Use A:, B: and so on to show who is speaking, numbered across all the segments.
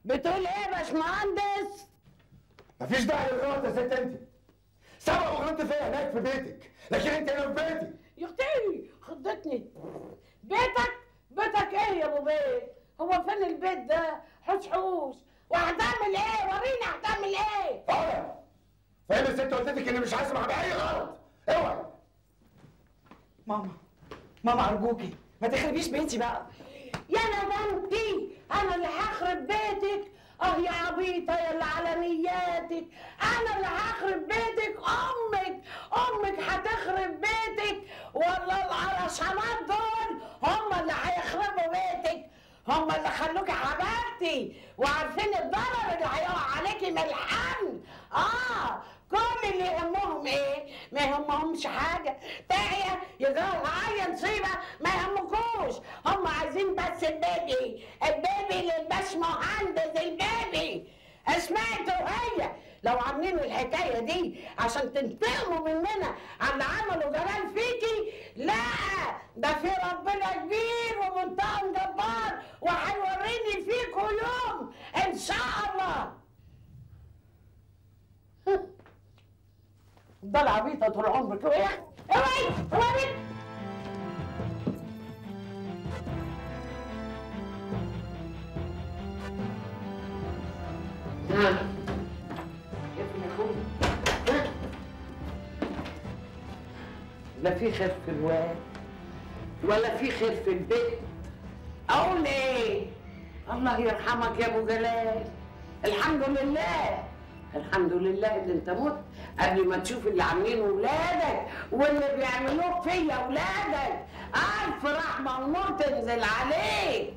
A: بتقول ايه يا باشمهندس
B: مفيش داعي للغلط يا ست انت سبق وغلطت فيا هناك في بيتك لكن انت هنا في بيتي
A: يا اختي خضتني بيتك بيتك ايه يا ابو بيت هو فين البيت ده حوش حوش وهتعمل ايه وريني هتعمل ايه
B: اوعى فين الست قلت لك اني مش هسمع باي غلط اوعى
C: ماما ماما ارجوكي ما تخربيش بيتي بقى
A: يا ندمتي انا اللي هخرب بيتك اه يا عبيطه يا اللي على نياتك انا اللي هخرب بيتك امك امك هتخرب بيتك والله العرشانات دول هم اللي هيخربوا بيتك هم اللي خلوكي حبيبتي وعارفين الضرر اللي هيقع عليكي من الحمل اه كل اللي يهمهم ايه ما يهمهمش حاجه تاعيه يجرى اي نصيبه ما يهمكوش هم عايزين بس البيبي البيبي للباش مهندس البيبي سمعتوا هي لو عاملين الحكايه دي عشان تنتقموا مننا على اللي عملوا جلال فيكي لا ده في ربنا كبير ومنتقم جبار وهيوريني فيكوا يوم ان شاء الله ده العبيطه طول عمرك اوعي اوعي اوعي ها يا ابن اخوي ها لا في خير في الواد ولا في خير في البيت اقول ايه الله يرحمك يا ابو جلال الحمد لله الحمد لله اللي انت مت قبل ما تشوف اللي عاملينه ولادك واللي بيعملوك فيا ولادك الف رحمه ونور تنزل عليك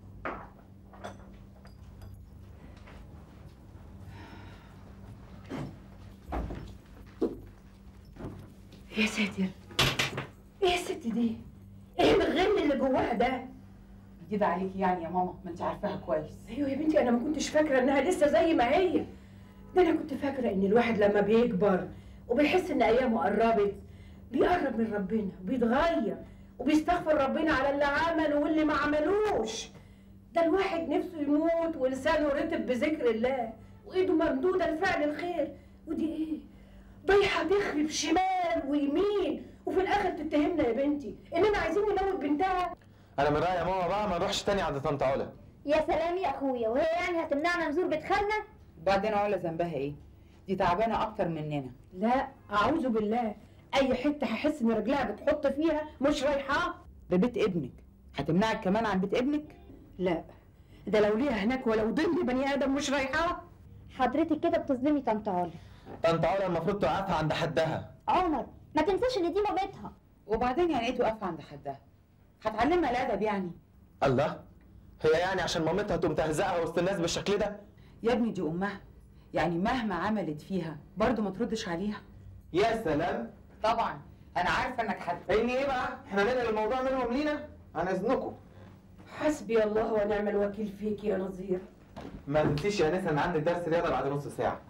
D: يا ساتر ايه الست دي؟ ايه الغل اللي جواها ده؟
C: جديدة عليكي يعني يا ماما ما انت عارفاها كويس
D: ايوه يا بنتي انا ما كنتش فاكره انها لسه زي ما هي ده انا كنت فاكره ان الواحد لما بيكبر وبيحس ان ايامه قربت بيقرب من ربنا وبيتغير وبيستغفر ربنا على اللي عمله واللي ما عملوش ده الواحد نفسه يموت ولسانه رتب بذكر الله وايده ممدوده لفعل الخير ودي ايه ضيحه تخرب شمال ويمين وفي الاخر تتهمنا يا بنتي اننا عايزين نموت بنتها
E: انا من رايي يا ماما بقى ما نروحش تاني عند طنط علا
F: يا سلام يا اخويا وهي يعني هتمنعنا نزور بيت خالنا
C: وبعدين علا ذنبها ايه؟ دي تعبانة أكتر مننا
D: لا اعوذ بالله اي حته هحس ان رجلها بتحط فيها مش رايحه
C: ده بيت ابنك هتمنعك كمان عن بيت ابنك؟
D: لا ده لو ليها هناك ولو ضمن بني ادم مش رايحه
F: حضرتك كده بتظلمي طنط علا
E: طنط علا المفروض توقفها عند حدها
F: عمر ما تنساش ان دي مامتها
C: وبعدين يعني ايه توقف عند حدها؟ هتعلمها الأدب يعني
E: الله هي يعني عشان مامتها تقوم تهزقها وسط الناس بالشكل ده
C: يا ابني دي أمها يعني مهما عملت فيها برضه ما تردش عليها
E: يا سلام
C: طبعا أنا عارفة إنك حد
E: اني ايه بقى احنا ننقل الموضوع منهم لينا انا اذنكم
D: حسبي الله ونعم الوكيل فيك يا نظير
E: ما تنسيش يا نسا ان عندي درس رياضه بعد نص ساعه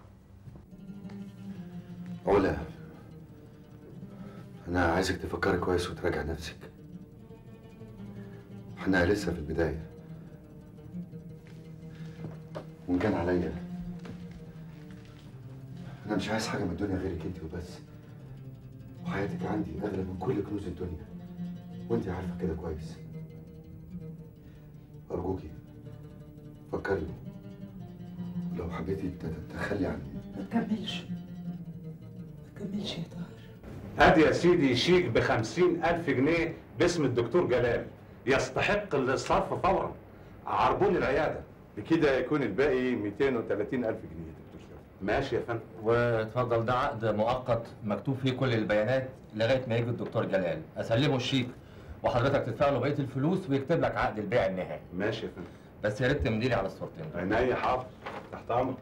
B: علا أنا عايزك تفكري كويس وتراجع نفسك احنا لسه في البداية وإن كان عليا أنا مش عايز حاجة من الدنيا غيرك أنت وبس وحياتك عندي أغلى من كل كنوز الدنيا وأنت عارفة كده كويس أرجوكي فكري لو حبيتي تتخلي عني
D: ما تكملش ما تكملش يا طاهر
G: ادي يا سيدي شيك ب ألف جنيه باسم الدكتور جلال يستحق الصرف فورا عربون العياده
H: بكده يكون الباقي 230 ألف جنيه يا دكتور شرف
G: ماشي يا فندم
I: واتفضل ده عقد مؤقت مكتوب فيه كل البيانات لغايه ما يجي الدكتور جلال اسلمه الشيك وحضرتك تدفع له بقيه الفلوس ويكتب لك عقد البيع النهائي
G: ماشي يا فندم
I: بس يا ريت تمضي لي على الصورتين دول.
G: عينيا حاضر تحت امرك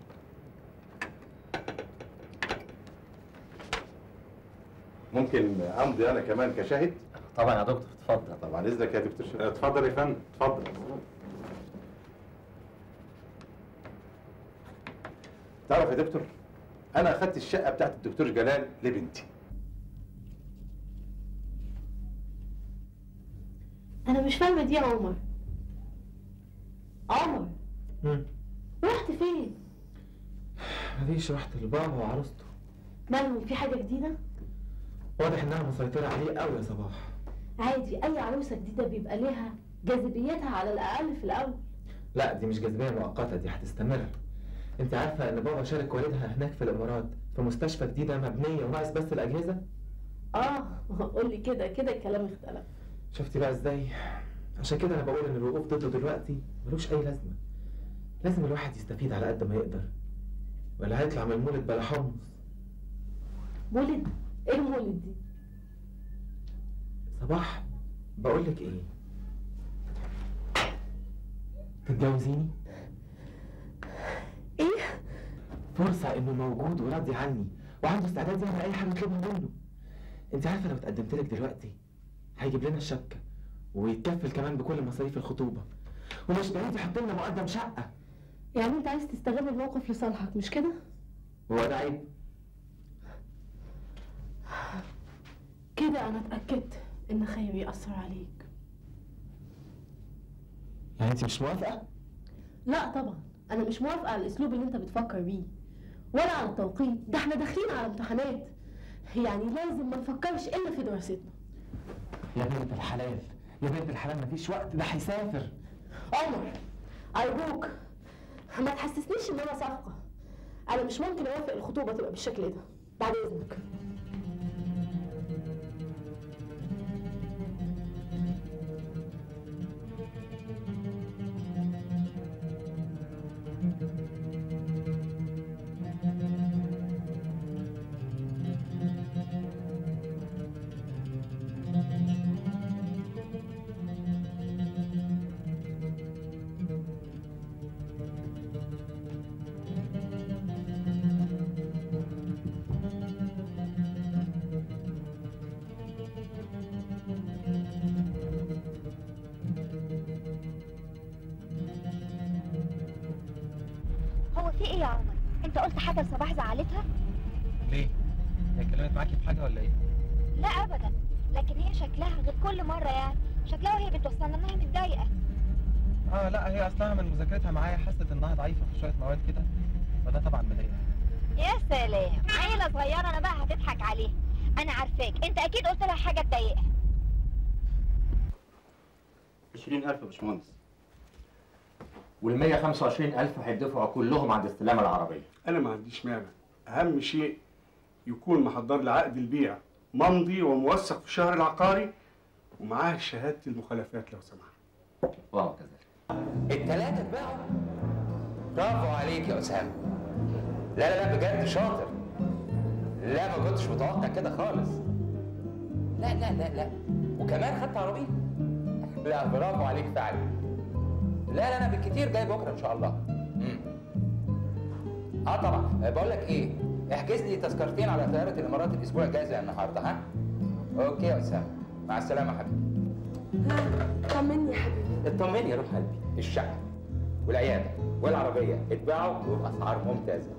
H: ممكن أمضي أنا كمان كشاهد
I: طبعا يا دكتور اتفضل
H: طبعا إذنك يا دكتور شرف
G: اتفضل يا فندم اتفضل
H: تعرف يا دكتور أنا أخدت الشقة بتاعت الدكتور جلال لبنتي
F: انا مش فاهمه دي يا عمر عمر
J: فين
E: مفيش رحت لبابا وعروسته
J: مالهم في حاجه جديده
E: واضح انها مسيطرة عليه قوي يا صباح
J: عادي اي عروسه جديده بيبقى ليها جاذبيتها على الاقل في الاول
E: لا دي مش جاذبية مؤقتة دي هتستمر انت عارفة ان بابا شارك والدها هناك في الامارات في مستشفى جديدة مبنية وناقص بس الاجهزة
J: اه قول لي كده كده الكلام اختلف
E: شفتي بقى ازاي عشان كده انا بقول ان الوقوف ضده دلوقتي ملوش اي لازمة لازم الواحد يستفيد على قد ما يقدر ولا هيطلع من المولد بلا حمص
J: مولد ايه المولد دي
E: صباح بقول لك ايه تتجوزيني
J: ايه
E: فرصة انه موجود وراضي عني وعنده استعداد يعمل اي حاجة اطلبها منه انت عارفة لو اتقدمت لك دلوقتي هيجيب لنا الشبكة ويتكفل كمان بكل مصاريف الخطوبة ومش بعيد يحط لنا مقدم شقة
J: يعني انت عايز تستغل الموقف لصالحك مش كده
E: هو ده عيب
J: كده انا اتاكدت ان خير ياثر عليك
E: يعني انت مش موافقة؟
J: لا طبعا انا مش موافقه على الاسلوب اللي انت بتفكر بيه ولا على التوقيت ده احنا داخلين على امتحانات يعني لازم ما نفكرش الا في دراستنا
E: يا بنت الحلال يا بنت الحلال مفيش وقت ده هيسافر
J: عمر ارجوك ما تحسسنيش ان انا صفقه انا مش ممكن اوافق الخطوبه تبقى بالشكل ده بعد اذنك
F: هو في ايه يا عمر انت قلت حاجه لصباح زعلتها
E: ليه؟ هي اتكلمت معاكي في حاجة ولا ايه؟
F: لا ابدا لكن هي شكلها غير كل مره يعني شكلها وهي بتوصلنا انها متضايقه
E: اه لا هي اصلها من مذاكرتها معايا حست انها ضعيفة في شوية مواد كده فده طبعا مضايقها
F: يا سلام عيله صغيره انا بقى هتضحك عليها انا عارفاك انت اكيد قلت لها حاجه تضايقها
K: 20000 يا باشمهندس
I: وال 125000 هيدفعوا كلهم عند استلام العربية
L: انا ما عنديش مانع اهم شيء يكون محضر لي عقد البيع ممضي وموثق في الشهر العقاري ومعاه شهاده المخالفات لو سمحت
I: وهو كذلك
M: التلاتة اتباعوا برافو عليك يا أسامة لا لا لا بجد شاطر لا ما كنتش متوقع كده خالص لا لا لا لا وكمان خدت عربية لا برافو عليك فعلا لا لا انا بالكتير جاي بكره ان شاء الله مم. اه طبعا آه، بقول لك ايه احجز لي تذكرتين على طياره الامارات الاسبوع الجاي زي النهارده ها اوكي يا اسامه مع السلامه يا حبيبي
J: طمني يا حبيبي
M: اطمني يا روح قلبي الشقه والعياده والعربيه اتباعوا وباسعار ممتازه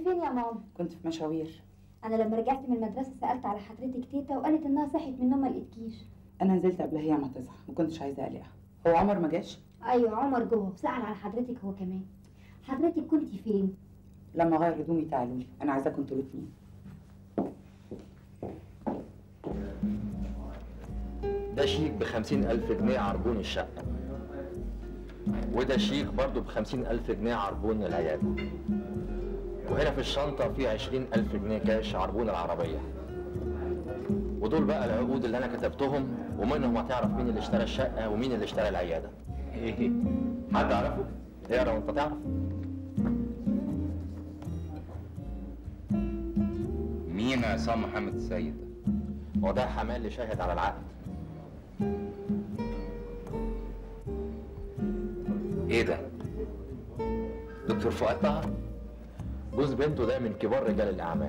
N: فين يا ماما
C: كنت في مشاوير
N: انا لما رجعت من المدرسه سالت على حضرتك تيتا وقالت انها صحت من النوم ما لقيتكيش
C: انا نزلت قبلها هي ما تصحى ما كنتش عايزه اقلقها هو عمر ما جاش
N: ايوه عمر جوه وسال على حضرتك هو كمان حضرتك كنت فين
C: لما غير هدومي تعالوا لي انا عايزاكم انتوا الاثنين
I: ده شيك بخمسين ألف جنيه عربون الشقة وده شيك برضه بخمسين ألف جنيه عربون العيادة وهنا في الشنطة في عشرين ألف جنيه كاش عربون العربية ودول بقى العقود اللي أنا كتبتهم ومنهم هتعرف مين اللي اشترى الشقة ومين اللي اشترى العيادة إيه حد عرفه؟ اقرا وأنت تعرف
M: مين عصام محمد السيد
I: هو ده حمال اللي شاهد على العقد
M: ايه ده
I: دكتور فؤاد طه جوز بنته ده من كبار رجال الأعمال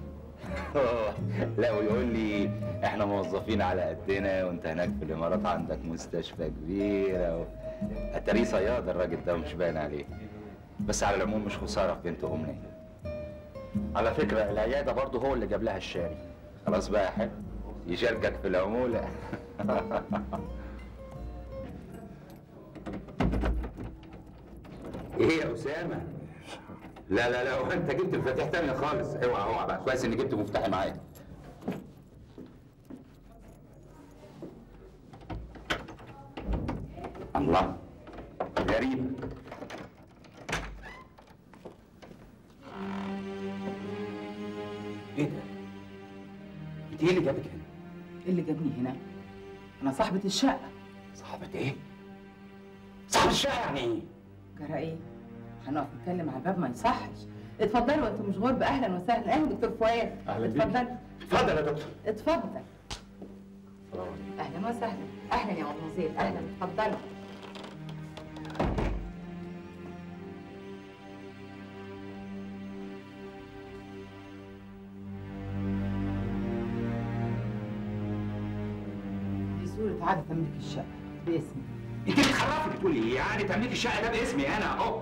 M: لا ويقول لي احنا موظفين على قدنا وانت هناك في الامارات عندك مستشفى كبيره و... اتاريه صياد الراجل ده مش باين عليه بس على العموم مش خساره في بنت امنيه
I: على فكرة العيادة برضه هو اللي جاب لها الشاري
M: خلاص بقى يا حلو يشاركك في العموله ايه يا اسامه لا لا لا وانت جبت مفاتيح تانية خالص اوعى اوعى بقى كويس اني جبت مفتاحي معايا الله غريبة ايه ده؟ انت ايه اللي جابك هنا؟
C: ايه اللي جابني هنا انا صاحبه الشقه
M: صاحبة ايه؟ صاحبة الشقة يعني ايه؟
C: جرى ايه هنقف نتكلم على الباب ما يصحش اتفضلوا انتوا مش غرب اهلا وسهلا اهلا دكتور فؤاد
M: أهلا بيك.
C: اتفضل
M: اتفضل يا دكتور
C: اتفضل اهلا وسهلا اهلا يا مدموزيل اهلا اتفضلوا دي صورة عادة تملك الشقة باسمي
M: انت بتخرفي بتقولي ايه؟ يعني تمليك الشقة ده باسمي انا اهو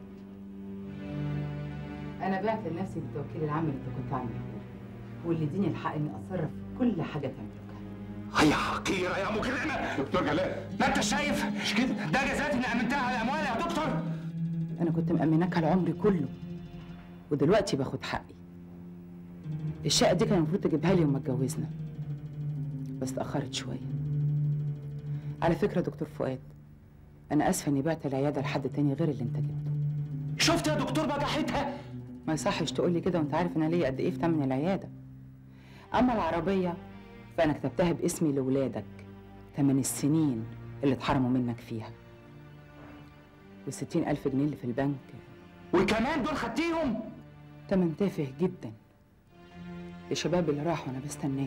C: أنا بعت لنفسي التوكيل العام اللي أنت كنت عامله واللي اديني الحق إني أتصرف في كل حاجة تملكها
M: هي حقيرة يا مجرمة دكتور جلال ما انت شايف مش كده ده جزاتي اني امنتها على اموالي يا دكتور
C: أنا كنت مأمناك على عمري كله ودلوقتي باخد حقي الشقة دي كان المفروض تجيبها لي يوم ما اتجوزنا بس اتأخرت شوية على فكرة دكتور فؤاد أنا آسفة إني بعت العيادة لحد تاني غير اللي أنت جبته
M: شفت يا دكتور بجاحتها
C: ما يصحش تقول لي كده وأنت عارف أنا ليا قد إيه في تمن العيادة أما العربية فأنا كتبتها باسمي لولادك تمن السنين اللي اتحرموا منك فيها والستين ألف جنيه اللي في البنك
M: وكمان دول خدتيهم
C: تمن تافه جدا لشباب اللي راحوا وانا بستناك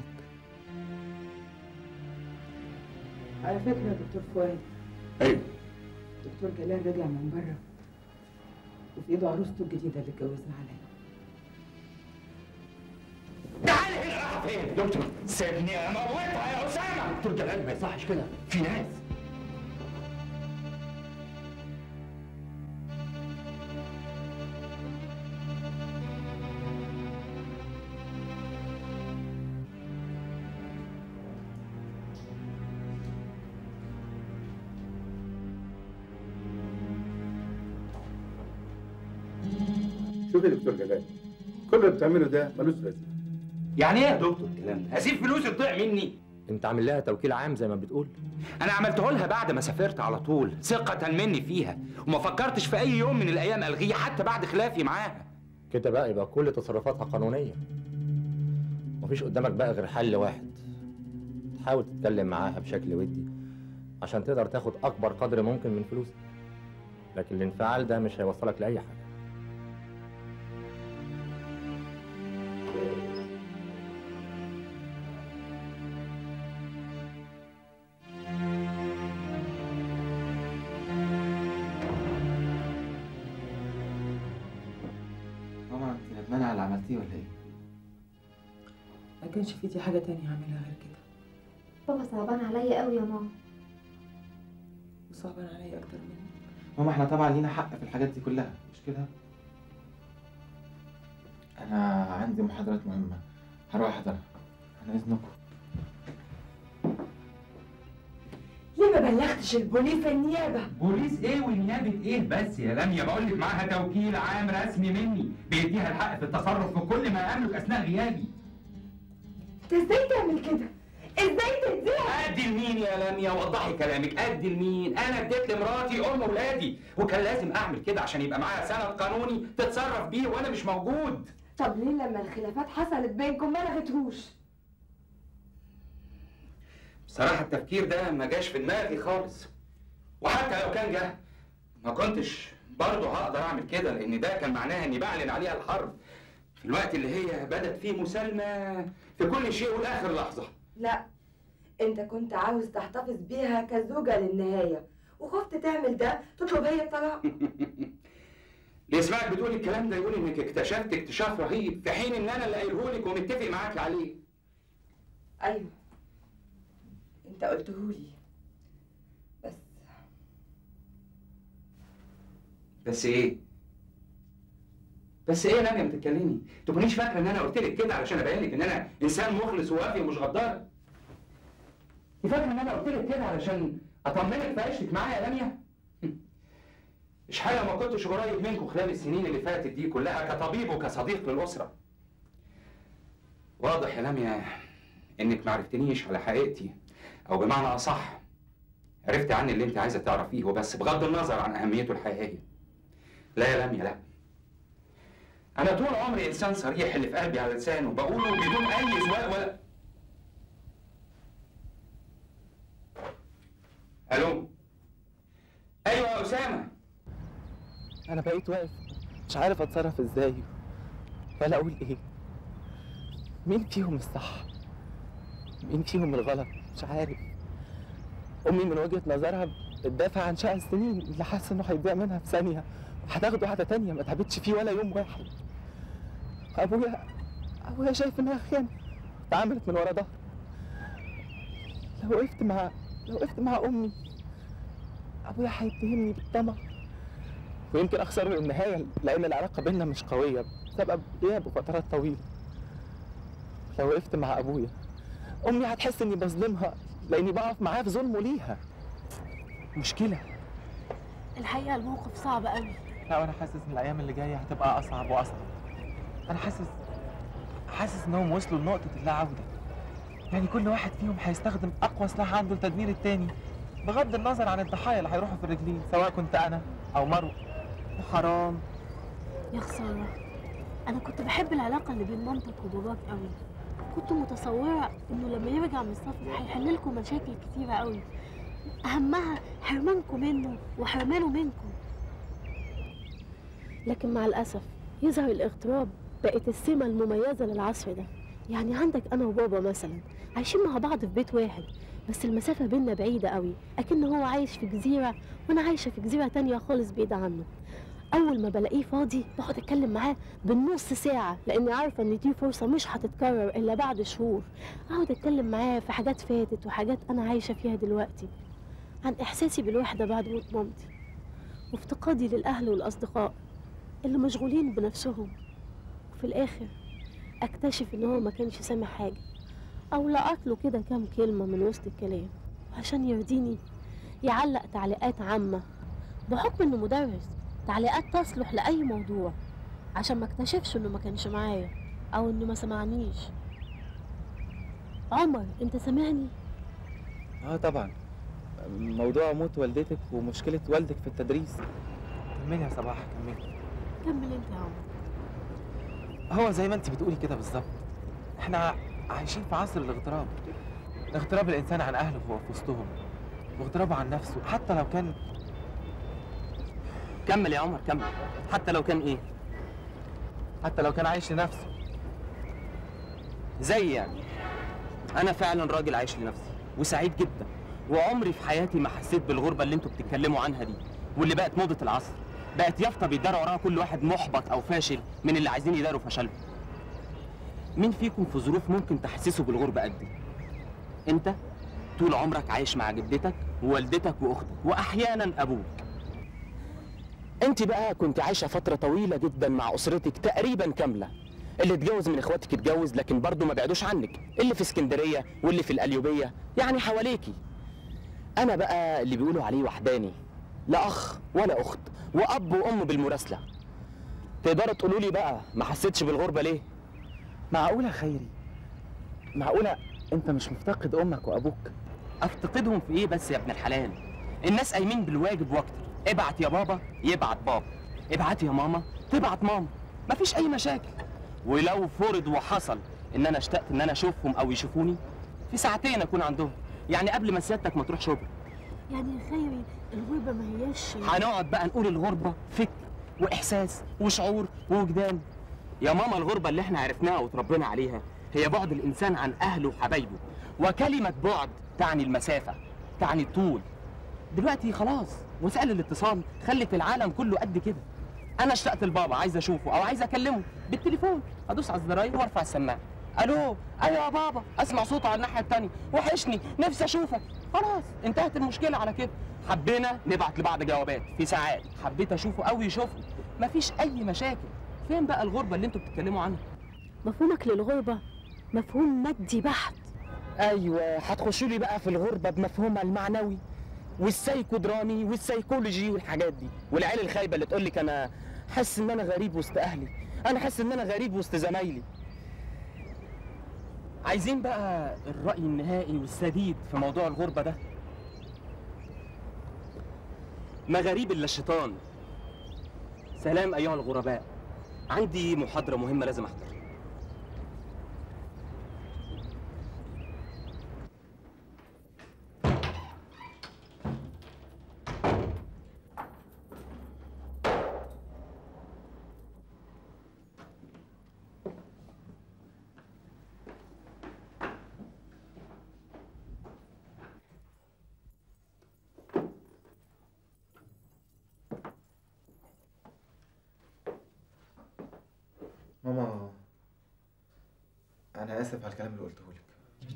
C: على فكرة يا دكتور فؤاد
M: ايوه
C: دكتور جلال رجع من بره وفي ايده عروسته الجديدة اللي اتجوزنا عليها
M: تعالى هنا راح فين دكتور سيبني اموتها يا اسامة دكتور جلال ما يصحش كده في ناس
H: شوف يا دكتور جلال كل اللي بتعمله ده ملوش لازمه
M: يعني ايه يا دكتور الكلام ده هسيب فلوسي تضيع مني
I: انت عامل لها توكيل عام زي ما بتقول
M: انا عملته لها بعد ما سافرت على طول ثقة مني فيها وما فكرتش في اي يوم من الايام الغيه حتى بعد خلافي معاها
I: كده بقى يبقى كل تصرفاتها قانونية مفيش قدامك بقى غير حل واحد تحاول تتكلم معاها بشكل ودي عشان تقدر تاخد أكبر قدر ممكن من فلوسك لكن الانفعال ده مش هيوصلك لأي حاجة
E: ماما انت ندمانة على اللي عملتيه ولا ايه؟
C: ما كانش في دي حاجة تانية أعملها غير كده
N: بابا صعبان عليا قوي يا ماما
C: وصعبان عليا أكتر منك
E: ماما احنا طبعا لينا حق في الحاجات دي كلها مش كده؟ انا عندي محاضرات مهمه هروح احضرها عن اذنكم
D: ليه ما بلغتش البوليس في النيابه
M: بوليس ايه ونيابه ايه بس يا لميا بقول لك معاها توكيل عام رسمي مني بيديها الحق في التصرف في كل ما املك اثناء غيابي
D: انت ازاي تعمل كده ازاي تديها
M: ادي لمين يا لميا وضحي كلامك ادي لمين انا اديت لمراتي ام ولادي وكان لازم اعمل كده عشان يبقى معايا سند قانوني تتصرف بيه وانا مش موجود
D: طب ليه لما الخلافات حصلت بينكم ما لغيتهوش
M: بصراحه التفكير ده ما جاش في دماغي خالص وحتى لو كان جه ما كنتش برضه هقدر اعمل كده لان ده كان معناها اني بعلن عليها الحرب في الوقت اللي هي بدت فيه مسالمه في كل شيء ولاخر لحظه
O: لا انت كنت عاوز تحتفظ بيها كزوجة للنهاية وخفت تعمل ده تطلب هي الطلاق
M: اللي يسمعك بتقول الكلام ده يقول انك اكتشفت اكتشاف رهيب في حين ان انا اللي قايله لك ومتفق معاك عليه
O: ايوه انت قلتهولي بس
M: بس ايه بس ايه يا نجم بتتكلمي تكونيش فاكره ان انا قلت لك كده علشان ابين لك ان انا انسان مخلص ووافي ومش غدار انت فاكره ان انا قلت لك كده علشان اطمنك في عيشتك معايا يا لميا مش حاجه ما كنتش قريب منكم خلال السنين اللي فاتت دي كلها كطبيب وكصديق للاسره واضح يا لميا انك ما عرفتنيش على حقيقتي او بمعنى اصح عرفت عني اللي انت عايزه تعرفيه وبس بغض النظر عن اهميته الحقيقيه لا يا لميا لا انا طول عمري انسان صريح اللي في قلبي على لسانه بقوله بدون اي زواق ولا الو ايوه يا اسامه
E: انا بقيت واقف مش عارف اتصرف ازاي ولا اقول ايه مين فيهم الصح مين فيهم الغلط مش عارف امي من وجهة نظرها بتدافع عن شقى السنين اللي حاسه انه هيضيع منها في ثانيه وهتاخد واحده تانية ما تعبتش فيه ولا يوم واحد ابويا ابويا شايف انها خيانه اتعاملت من ورا ظهري لو وقفت مع لو وقفت مع امي ابويا هيتهمني بالطمع ويمكن اخسره للنهايه لان العلاقه بينا مش قويه بسبب غيابه فترات طويله لو وقفت مع ابويا امي هتحس اني بظلمها لاني بقف معاه في ظلمه ليها مشكله
J: الحقيقه الموقف صعب قوي
E: لا وانا حاسس ان الايام اللي جايه هتبقى اصعب واصعب انا حاسس حاسس انهم وصلوا لنقطه اللا عوده يعني كل واحد فيهم هيستخدم اقوى سلاح عنده لتدمير التاني بغض النظر عن الضحايا اللي هيروحوا في الرجلين سواء كنت انا او مرو وحرام
J: يا خساره انا كنت بحب العلاقه اللي بين مامتك وباباك قوي كنت متصوره انه لما يرجع من السفر هيحل لكم مشاكل كتيره قوي اهمها حرمانكم منه وحرمانه منكم لكن مع الاسف يظهر الاغتراب بقت السمه المميزه للعصر ده يعني عندك انا وبابا مثلا عايشين مع بعض في بيت واحد بس المسافه بينا بعيده قوي اكن هو عايش في جزيره وانا عايشه في جزيره تانية خالص بعيده عنه اول ما بلاقيه فاضي بقعد اتكلم معاه بالنص ساعه لاني عارفه ان دي فرصه مش هتتكرر الا بعد شهور اقعد اتكلم معاه في حاجات فاتت وحاجات انا عايشه فيها دلوقتي عن احساسي بالوحده بعد موت مامتي وافتقادي للاهل والاصدقاء اللي مشغولين بنفسهم وفي الاخر اكتشف ان هو ما كانش سامع حاجه او لقط له كده كام كلمه من وسط الكلام وعشان يرضيني يعلق تعليقات عامه بحكم انه مدرس تعليقات تصلح لاي موضوع عشان ما اكتشفش انه ما كانش معايا او انه ما سمعنيش عمر انت سامعني
E: اه طبعا موضوع موت والدتك ومشكله والدك في التدريس كملي يا صباح كملي
J: كمل انت يا عمر
E: هو زي ما انت بتقولي كده بالظبط احنا عايشين في عصر الاغتراب اغتراب الانسان عن اهله وهو في وسطهم واغترابه عن نفسه حتى لو كان
P: كمل يا عمر كمل حتى لو كان ايه
E: حتى لو كان عايش لنفسه
P: زي يعني انا فعلا راجل عايش لنفسي وسعيد جدا وعمري في حياتي ما حسيت بالغربه اللي انتوا بتتكلموا عنها دي واللي بقت موضه العصر بقت يافطه بيداروا وراها كل واحد محبط او فاشل من اللي عايزين يداروا فشلهم مين فيكم في ظروف ممكن تحسسه بالغربه قد دي انت طول عمرك عايش مع جدتك ووالدتك واختك واحيانا ابوك
Q: انت بقى كنت عايشه فتره طويله جدا مع اسرتك تقريبا كامله
P: اللي اتجوز من اخواتك اتجوز لكن برضه ما بعدوش عنك اللي في اسكندريه واللي في القليوبيه يعني حواليكي انا بقى اللي بيقولوا عليه وحداني لا اخ ولا اخت واب وام بالمراسله تقدروا تقولوا لي بقى ما حسيتش بالغربه ليه
E: معقولة خيري معقولة انت مش مفتقد امك وابوك
P: افتقدهم في ايه بس يا ابن الحلال الناس قايمين بالواجب واكتر ابعت يا بابا يبعت بابا ابعت يا ماما تبعت ماما مفيش اي مشاكل ولو فرض وحصل ان انا اشتقت ان انا اشوفهم او يشوفوني في ساعتين اكون عندهم يعني قبل ما سيادتك ما تروح شغل
J: يعني يا خيري الغربة ما هياش
P: هنقعد بقى نقول الغربة فكر وإحساس وشعور ووجدان يا ماما الغربة اللي احنا عرفناها وتربينا عليها هي بعد الإنسان عن أهله وحبايبه وكلمة بعد تعني المسافة تعني الطول دلوقتي خلاص وسائل الاتصال خلت العالم كله قد كده أنا اشتقت لبابا عايز أشوفه أو عايز أكلمه بالتليفون أدوس على الزراير وأرفع السماعة ألو أيوة يا بابا أسمع صوته على الناحية التانية وحشني نفسي أشوفك خلاص انتهت المشكلة على كده حبينا نبعت لبعض جوابات في ساعات حبيت أشوفه أو يشوفني مفيش أي مشاكل فين بقى الغربة اللي انتوا بتتكلموا عنها
J: مفهومك للغربة مفهوم مادي بحت
P: ايوه هتخشوا لي بقى في الغربه بمفهومها المعنوي والسايكودرامي والسيكولوجي والحاجات دي والعيال الخايبه اللي تقول لك انا حاسس ان انا غريب وسط اهلي انا حاسس ان انا غريب وسط زمايلي عايزين بقى الراي النهائي والسديد في موضوع الغربه ده ما غريب الا الشيطان سلام ايها الغرباء عندي محاضره مهمه لازم احضرها
E: ماما انا اسف على الكلام اللي قلته لك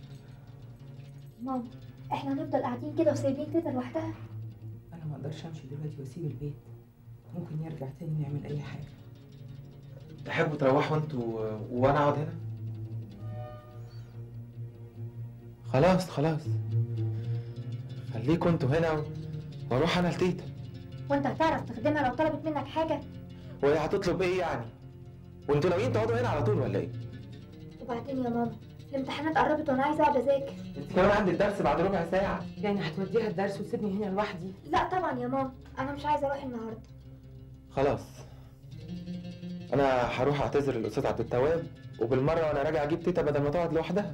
N: ماما احنا هنفضل قاعدين كده وسايبين تيتا لوحدها
C: انا ما اقدرش امشي دلوقتي واسيب البيت ممكن يرجع تاني نعمل اي حاجه
E: تحبوا تروحوا انتوا وانا اقعد هنا خلاص خلاص خليكوا انتوا هنا و- واروح انا لتيتا
N: وانت هتعرف تخدمها لو طلبت منك حاجه
E: وهي هتطلب ايه يعني وانتوا ناويين تقعدوا هنا على طول ولا ايه
N: وبعدين يا ماما الامتحانات قربت وانا عايزه اقعد اذاكر
E: انت كمان عندي الدرس بعد ربع ساعه
C: يعني هتوديها الدرس وتسيبني هنا لوحدي
N: لا طبعا يا ماما انا مش عايزه اروح النهارده
E: خلاص انا هروح اعتذر للاستاذ عبد التواب وبالمره وانا راجع اجيب تيتا بدل ما تقعد لوحدها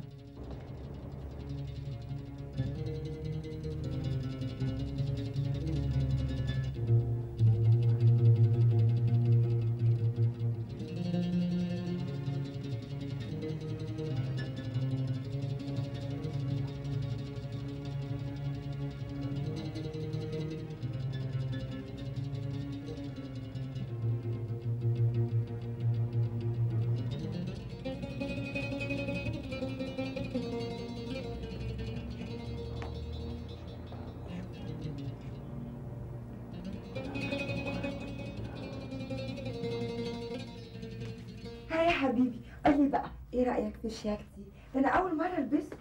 O: ها يا حبيبي قولي بقى ايه رأيك في شياكتي ده انا اول مرة البسه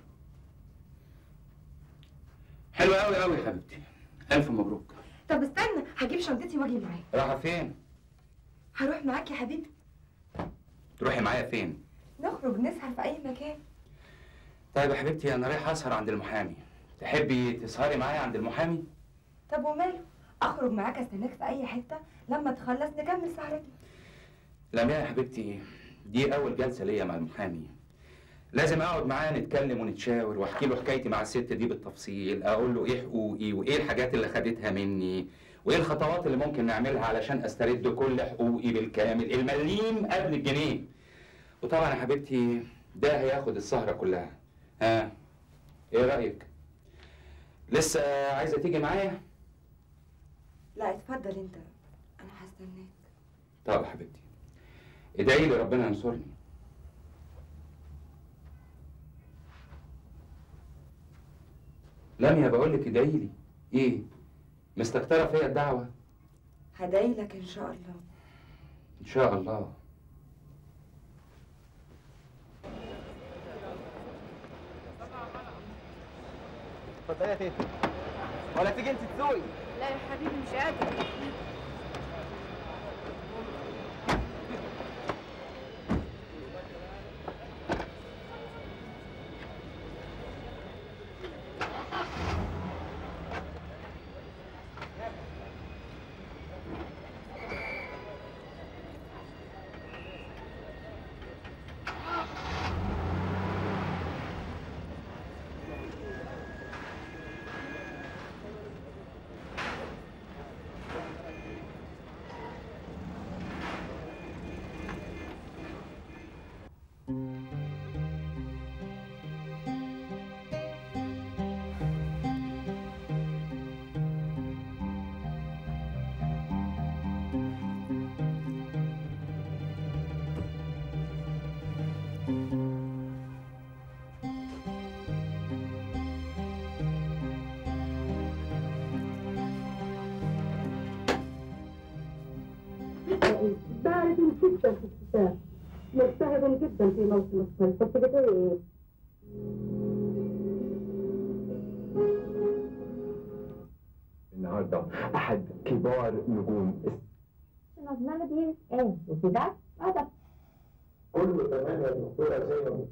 M: حلو قوي قوي يا حبيبتي الف مبروك
O: طب استنى هجيب شنطتي واجي معاك
M: رايحه فين
O: هروح معاك يا حبيبي
M: تروحي معايا فين
O: نخرج نسهر في اي مكان
M: طيب يا حبيبتي انا رايح اسهر عند المحامي تحبي تسهري معايا عند المحامي
O: طب وماله اخرج معاك استناك في اي حتة لما تخلص نكمل سهرتنا
M: لا يا حبيبتي دي اول جلسه ليا مع المحامي لازم اقعد معاه نتكلم ونتشاور واحكي له حكايتي مع الست دي بالتفصيل اقول له ايه حقوقي وايه الحاجات اللي خدتها مني وايه الخطوات اللي ممكن نعملها علشان استرد كل حقوقي بالكامل المليم قبل الجنيه وطبعا يا حبيبتي ده هياخد السهره كلها ها ايه رايك لسه عايزه تيجي معايا
O: لا اتفضل انت انا هستناك
M: طب يا حبيبتي ادعي لي ربنا ينصرني لميا بقول لك ادعي لي ايه مستكتره فيا الدعوه
O: هدعي لك ان شاء الله
M: ان شاء الله
P: اتفضلي يا تيتا ولا تيجي انت تسوقي
Q: لا يا حبيبي مش قادر
A: بارد جدا في الشتاء مجتهد جدا في موسم الصيف كنت بتقولي ايه؟
R: النهارده احد كبار نجوم
F: نظمنا دي ايه وكده ادب
R: كله تمام يا دكتوره زينب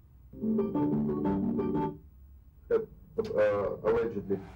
B: ابقى اواجد ليه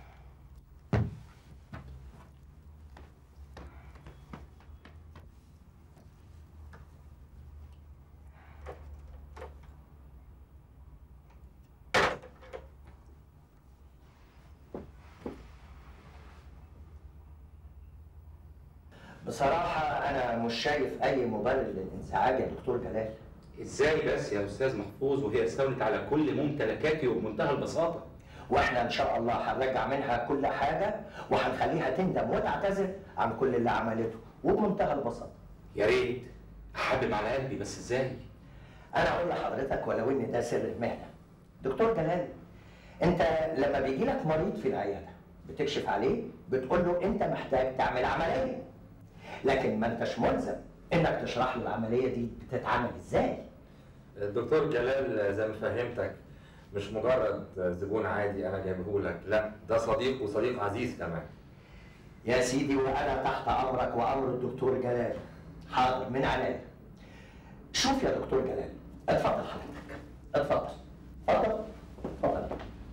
S: بصراحة أنا مش شايف أي مبرر للانزعاج يا دكتور جلال
M: ازاي بس يا استاذ محفوظ وهي استولت على كل ممتلكاتي وبمنتهى البساطه
S: وإحنا إن شاء الله هنرجع منها كل حاجة وهنخليها تندم وتعتذر عن كل اللي عملته وبمنتهى البساطة
M: يا ريت احبب على قلبي بس ازاي
S: أنا أقول لحضرتك ولو إن ده سر المهنة دكتور جلال أنت لما بيجي لك مريض في العيادة بتكشف عليه بتقول له أنت محتاج تعمل عملية لكن ما أنتش ملزم إنك تشرح له العملية دي بتتعمل إزاي
I: الدكتور جلال زي ما فهمتك مش مجرد زبون عادي انا جايبه لك لا ده صديق وصديق عزيز كمان
S: يا سيدي وانا تحت امرك وامر الدكتور جلال حاضر من عينيا شوف يا دكتور جلال اتفضل حضرتك اتفضل اتفضل اتفضل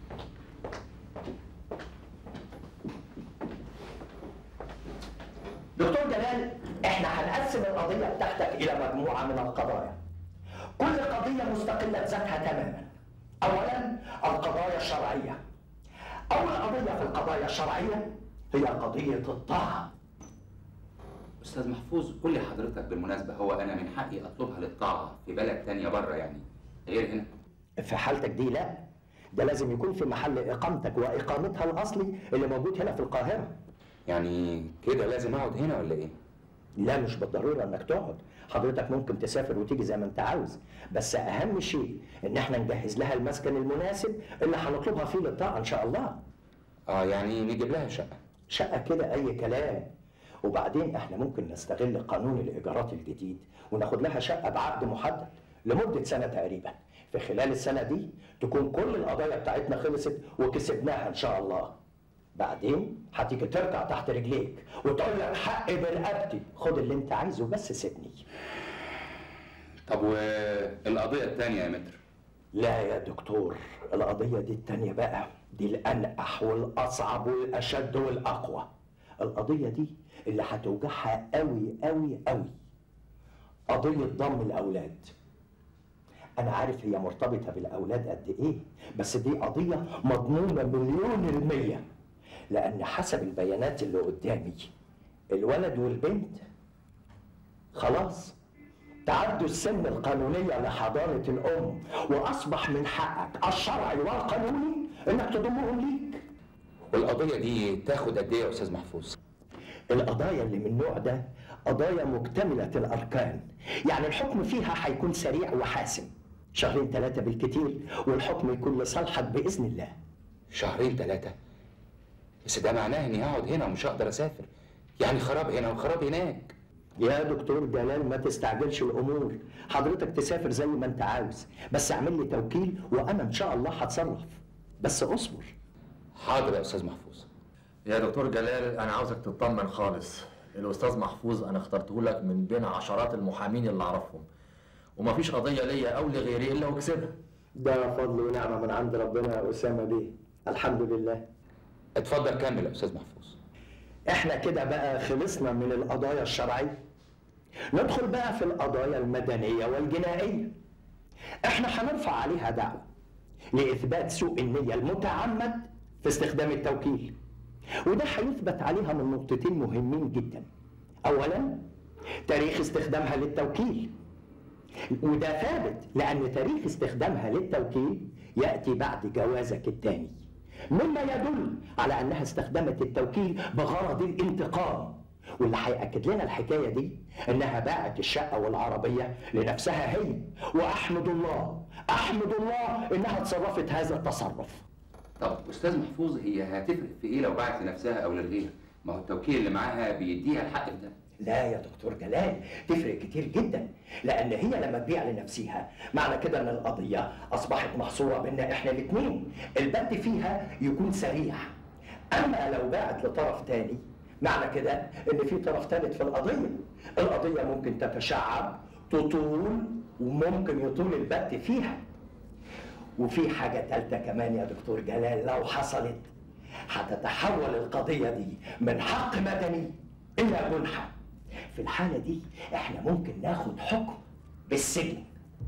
S: دكتور جلال احنا هنقسم القضيه بتاعتك الى مجموعه من القضايا كل قضيه مستقله بذاتها تماما اولا القضايا الشرعيه اول قضيه في القضايا الشرعيه هي قضيه الطاعه
M: استاذ محفوظ قول لي حضرتك بالمناسبه هو انا من حقي اطلبها للطاعه في بلد تانية بره يعني غير هنا
S: في حالتك دي لا ده لازم يكون في محل اقامتك واقامتها الاصلي اللي موجود هنا في القاهره
M: يعني كده لازم اقعد هنا ولا ايه
S: لا مش بالضروره انك تقعد حضرتك ممكن تسافر وتيجي زي ما انت عاوز بس اهم شيء ان احنا نجهز لها المسكن المناسب اللي هنطلبها فيه للطاعه ان شاء الله
M: اه يعني نجيب لها شقه
S: شقه كده اي كلام وبعدين احنا ممكن نستغل قانون الايجارات الجديد وناخد لها شقه بعقد محدد لمده سنه تقريبا في خلال السنه دي تكون كل القضايا بتاعتنا خلصت وكسبناها ان شاء الله بعدين هتيجي تركع تحت رجليك وتقول لك حقي برقبتي خد اللي انت عايزه بس سيبني
M: طب والقضيه الثانيه يا متر
S: لا يا دكتور القضية دي التانية بقى دي الأنقح والأصعب والأشد والأقوى القضية دي اللي هتوجعها قوي قوي قوي قضية ضم الأولاد أنا عارف هي مرتبطة بالأولاد قد إيه بس دي قضية مضمونة مليون المية لأن حسب البيانات اللي قدامي الولد والبنت خلاص تعدوا السن القانونية لحضانة الأم وأصبح من حقك الشرعي والقانوني إنك تضمهم ليك
M: والقضيه دي تاخد قد ايه يا استاذ محفوظ
S: القضايا اللي من النوع ده قضايا مكتملة الأركان يعني الحكم فيها هيكون سريع وحاسم شهرين ثلاثة بالكتير والحكم يكون لصالحك بإذن الله
M: شهرين ثلاثه بس ده معناه اني هقعد هنا ومش هقدر اسافر يعني خراب هنا وخراب هناك
S: يا دكتور جلال ما تستعجلش الامور حضرتك تسافر زي ما انت عاوز بس اعمل لي توكيل وانا ان شاء الله هتصرف بس اصبر
I: حاضر يا استاذ محفوظ يا دكتور جلال انا عاوزك تطمن خالص الاستاذ محفوظ انا اخترته لك من بين عشرات المحامين اللي اعرفهم ومفيش قضيه ليا او لغيري الا وكسبها
S: ده فضل ونعمة من عند ربنا يا أسامة بيه الحمد لله
I: اتفضل كمل يا استاذ محفوظ
S: احنا كده بقى خلصنا من القضايا الشرعية ندخل بقى في القضايا المدنية والجنائية احنا هنرفع عليها دعوة لإثبات سوء النية المتعمد في استخدام التوكيل وده هيثبت عليها من نقطتين مهمين جدا أولا تاريخ استخدامها للتوكيل وده ثابت لأن تاريخ استخدامها للتوكيل يأتي بعد جوازك الثاني مما يدل على أنها استخدمت التوكيل بغرض الانتقام واللي هيأكد لنا الحكاية دي إنها باعت الشقة والعربية لنفسها هي وأحمد الله أحمد الله إنها تصرفت هذا التصرف
M: طب استاذ محفوظ هي هتفرق في ايه لو باعت لنفسها او للغير ما هو التوكيل اللي معاها بيديها الحق في ده
S: لا يا دكتور جلال تفرق كتير جدا لان هي لما تبيع لنفسها معنى كده ان القضيه اصبحت محصوره بينا احنا الاثنين البت فيها يكون سريع اما لو باعت لطرف تاني معنى كده ان في طرف ثالث في القضيه القضيه ممكن تتشعب تطول وممكن يطول البت فيها وفي حاجه ثالثه كمان يا دكتور جلال لو حصلت هتتحول القضيه دي من حق مدني الى جنحه في الحالة دي احنا ممكن ناخد حكم بالسجن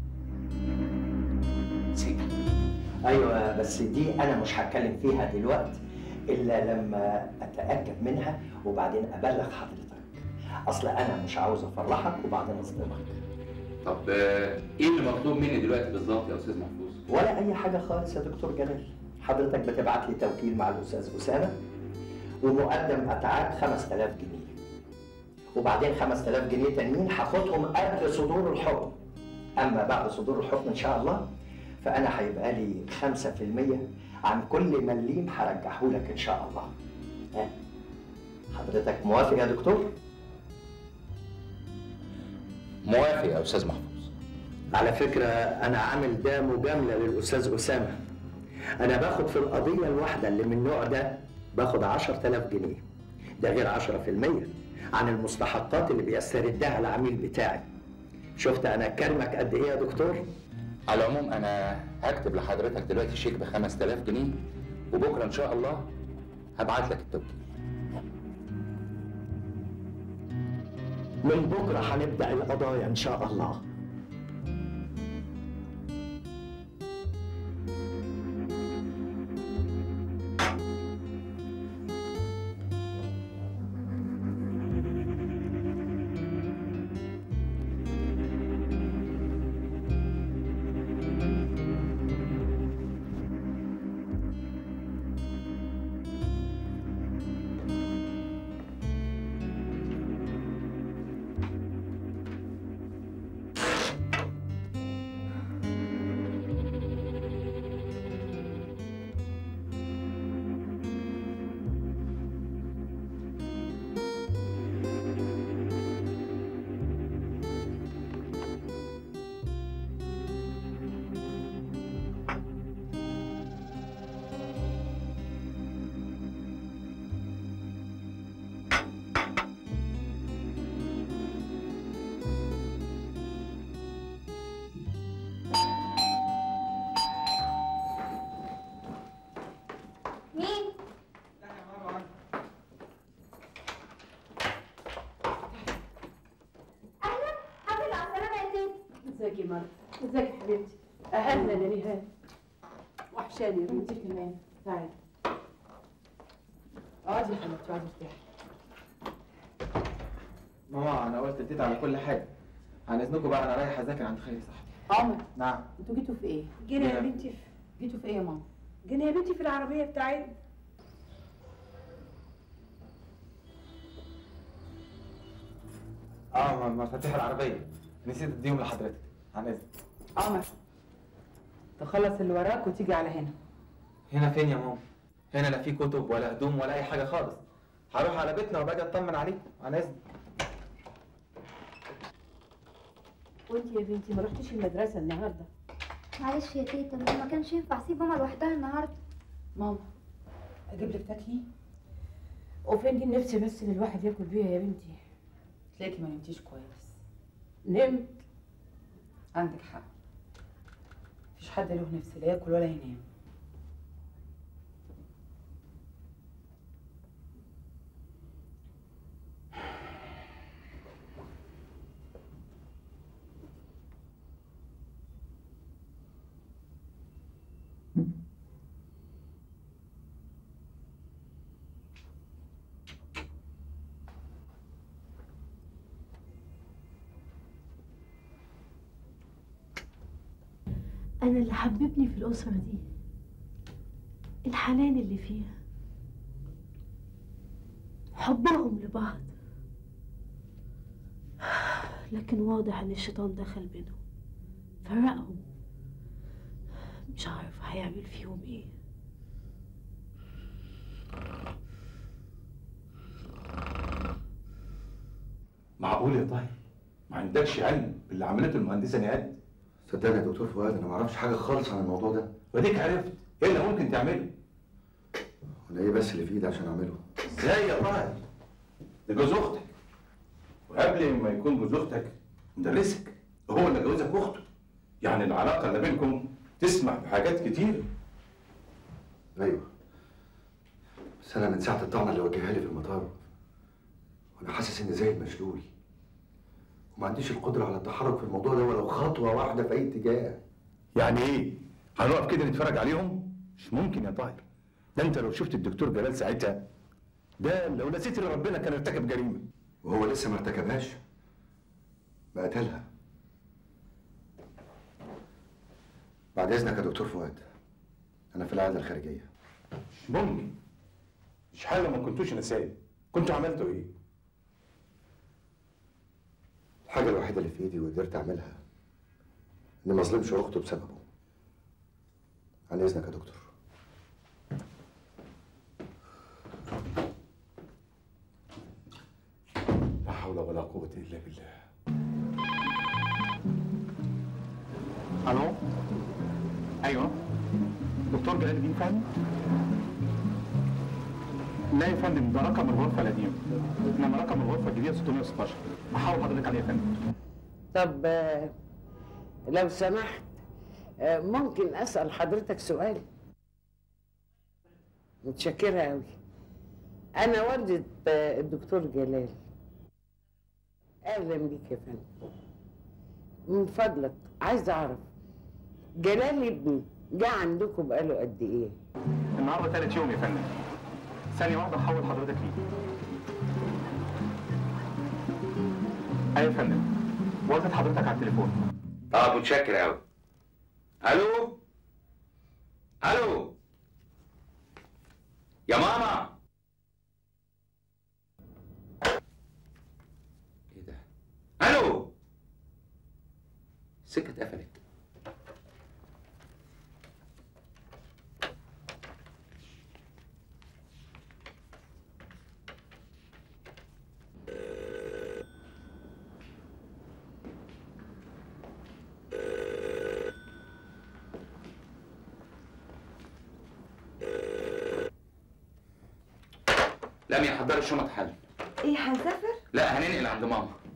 S: سجن ايوه بس دي انا مش هتكلم فيها دلوقتي الا لما اتاكد منها وبعدين ابلغ حضرتك اصل انا مش عاوز افرحك وبعدين اصدمك
M: طب آه، ايه اللي مطلوب مني دلوقتي بالظبط يا استاذ محفوظ
S: ولا اي حاجه خالص يا دكتور جلال حضرتك بتبعت لي توكيل مع الاستاذ اسامه ومقدم اتعاب 5000 جنيه وبعدين 5000 جنيه تانيين هاخدهم قبل صدور الحكم اما بعد صدور الحكم ان شاء الله فانا هيبقى لي 5% عن كل مليم هرجعه لك ان شاء الله ها حضرتك موافق يا دكتور
M: موافق يا استاذ محفوظ
S: على فكرة أنا عامل ده مجاملة للأستاذ أسامة أنا باخد في القضية الواحدة اللي من النوع ده باخد 10000 جنيه ده غير 10% عن المستحقات اللي بيستردها العميل بتاعي شفت أنا كرمك قد إيه يا دكتور؟
M: على العموم انا هكتب لحضرتك دلوقتي شيك ب 5000 جنيه وبكره ان شاء الله هبعت لك التوكيل
S: من بكرة هنبدأ القضايا إن شاء الله
N: مين؟ اهلا الحمد لله على السلامه يا تيتا
D: ازيك يا مرة ازيك يا حبيبتي اهلا يا نهاد وحشاني يا بنتي كمان تعالي اقعدي يا حبيبتي اقعدي ارتاحي
E: ماما انا قلت اديت على كل حاجه عن اذنكم بقى انا رايح اذاكر عند خالي صاحبي
D: عمر
E: نعم
D: انتوا جيتوا في ايه؟
E: جينا يا
D: بنتي في جيتوا في ايه يا ماما؟
Q: جينا يا بنتي في العربية بتاعتنا
E: اه م- مفاتيح العربيه نسيت اديهم لحضرتك عن اذنك
C: عمر تخلص اللي وراك وتيجي على هنا
E: هنا فين يا ماما هنا لا في كتب ولا هدوم ولا اي حاجه خالص هروح على بيتنا وباجي اطمن عليكم عن اذنك
D: وانت يا بنتي ما رحتيش المدرسة النهارده
N: معلش يا تيتا ما ما كانش ينفع اسيب ماما لوحدها النهارده
C: ماما
D: اجيب لك تاكلي وفين دي النفس بس اللي الواحد ياكل بيها يا بنتي
C: تلاقي ما نمتيش كويس
D: نمت
C: عندك حق مفيش حد له نفس لا ياكل ولا ينام
J: أنا اللي حببني في الأسرة دي الحنان اللي فيها حبهم لبعض لكن واضح إن الشيطان دخل بينهم فرقهم مش عارف هيعمل فيهم إيه
H: معقول يا طاهر ما عندكش علم باللي عملته المهندسه نهاد
B: صدقني يا دكتور فؤاد انا ما اعرفش حاجه خالص عن الموضوع ده
H: وديك عرفت ايه اللي ممكن تعمله
B: وانا ايه بس اللي في ايدي عشان اعمله
H: ازاي يا طاهر ده جوز اختك وقبل ما يكون جوز اختك مدرسك هو اللي جوزك اخته يعني العلاقه اللي بينكم تسمح بحاجات كتير
B: ايوه بس انا من ساعه الطعنه اللي وجهها لي في المطار وانا حاسس اني زي المشلول وما عنديش القدره على التحرك في الموضوع ده ولو خطوه واحده في اي اتجاه
H: يعني ايه هنقف كده نتفرج عليهم مش ممكن يا طاهر ده انت لو شفت الدكتور جلال ساعتها ده لو نسيت ان ربنا كان ارتكب جريمه
B: وهو لسه ما ارتكبهاش ما قتلها بعد اذنك يا دكتور فؤاد انا في العاده الخارجيه
H: مش ممكن مش حاجه ما كنتوش نسايب كنتوا عملتوا ايه
B: الحاجه الوحيده اللي في ايدي وقدرت اعملها اني ما اظلمش اخته بسببه عن اذنك يا دكتور
H: لا حول ولا قوه الا بالله
T: الو ايوه دكتور جلال الدين فهمي لا يا فندم ده رقم الغرفه القديم انما رقم الغرفه الجديده 616 بحاول حضرتك عليه يا فندم
A: طب آه، لو سمحت آه، ممكن اسال حضرتك سؤال متشكره قوي انا والده آه، الدكتور جلال اهلا بيك يا فندم من فضلك عايز اعرف جلال ابني جه عندكم بقاله قد ايه
T: النهارده ثالث يوم يا فندم ثانيه واحده احول حضرتك ليه ايوه يا فندم والدة حضرتك على التليفون
M: طب متشكر قوي الو الو يا ماما ايه ده الو السكه اتقفلت لم يحضر الشنط حل
O: ايه هنسافر؟
M: لا هننقل عند ماما